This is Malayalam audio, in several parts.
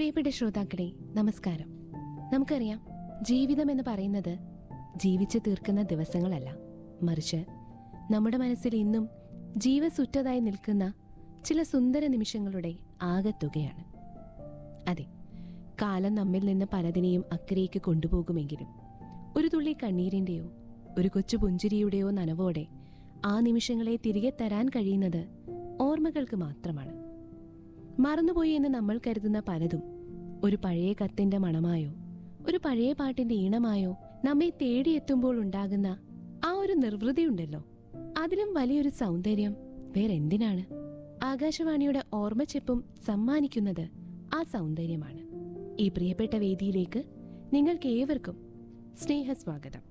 പ്രിയപ്പെട്ട ശ്രോതാക്കളെ നമസ്കാരം നമുക്കറിയാം ജീവിതം എന്ന് പറയുന്നത് ജീവിച്ചു തീർക്കുന്ന ദിവസങ്ങളല്ല മറിച്ച് നമ്മുടെ മനസ്സിൽ ഇന്നും ജീവസുറ്റതായി നിൽക്കുന്ന ചില സുന്ദര നിമിഷങ്ങളുടെ ആകത്തുകയാണ് അതെ കാലം നമ്മിൽ നിന്ന് പലതിനെയും അക്കരയ്ക്ക് കൊണ്ടുപോകുമെങ്കിലും ഒരു തുള്ളി കണ്ണീരിന്റെയോ ഒരു കൊച്ചു പുഞ്ചിരിയുടെയോ നനവോടെ ആ നിമിഷങ്ങളെ തിരികെ തരാൻ കഴിയുന്നത് ഓർമ്മകൾക്ക് മാത്രമാണ് മറന്നുപോയി എന്ന് നമ്മൾ കരുതുന്ന പലതും ഒരു പഴയ കത്തിന്റെ മണമായോ ഒരു പഴയ പാട്ടിന്റെ ഈണമായോ നമ്മെ തേടിയെത്തുമ്പോൾ ഉണ്ടാകുന്ന ആ ഒരു നിർവൃതിയുണ്ടല്ലോ അതിലും വലിയൊരു സൗന്ദര്യം വേറെന്തിനാണ് ആകാശവാണിയുടെ ഓർമ്മച്ചെപ്പും സമ്മാനിക്കുന്നത് ആ സൗന്ദര്യമാണ് ഈ പ്രിയപ്പെട്ട വേദിയിലേക്ക് നിങ്ങൾക്ക് ഏവർക്കും സ്നേഹസ്വാഗതം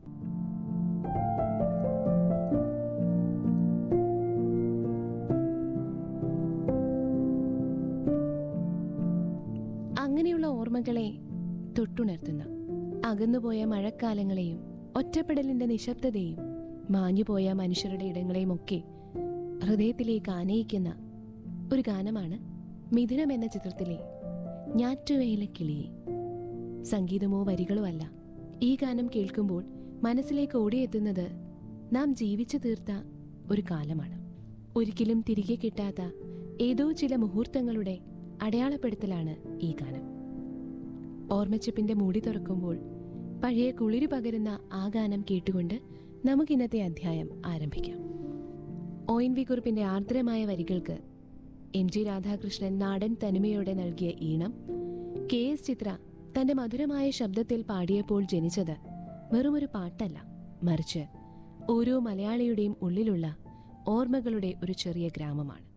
അങ്ങനെയുള്ള ഓർമ്മകളെ തൊട്ടുണർത്തുന്ന അകന്നുപോയ മഴക്കാലങ്ങളെയും ഒറ്റപ്പെടലിന്റെ നിശബ്ദതയും മാഞ്ഞുപോയ മനുഷ്യരുടെ ഇടങ്ങളെയും ഒക്കെ ഹൃദയത്തിലേക്ക് ആനയിക്കുന്ന ഒരു ഗാനമാണ് മിഥുനം എന്ന ചിത്രത്തിലെ ഞാറ്റുവേല കിളിയെ സംഗീതമോ വരികളോ അല്ല ഈ ഗാനം കേൾക്കുമ്പോൾ മനസ്സിലേക്ക് ഓടിയെത്തുന്നത് നാം ജീവിച്ചു തീർത്ത ഒരു കാലമാണ് ഒരിക്കലും തിരികെ കിട്ടാത്ത ഏതോ ചില മുഹൂർത്തങ്ങളുടെ അടയാളപ്പെടുത്തലാണ് ഈ ഗാനം ഓർമ്മച്ചിപ്പിന്റെ മൂടി തുറക്കുമ്പോൾ പഴയ കുളിരു പകരുന്ന ആ ഗാനം കേട്ടുകൊണ്ട് നമുക്ക് ഇന്നത്തെ അധ്യായം ആരംഭിക്കാം ഒ എൻ വി കുറിപ്പിന്റെ ആർദ്രമായ വരികൾക്ക് എം ജി രാധാകൃഷ്ണൻ നാടൻ തനിമയോടെ നൽകിയ ഈണം കെ എസ് ചിത്ര തന്റെ മധുരമായ ശബ്ദത്തിൽ പാടിയപ്പോൾ ജനിച്ചത് വെറുമൊരു പാട്ടല്ല മറിച്ച് ഓരോ മലയാളിയുടെയും ഉള്ളിലുള്ള ഓർമ്മകളുടെ ഒരു ചെറിയ ഗ്രാമമാണ്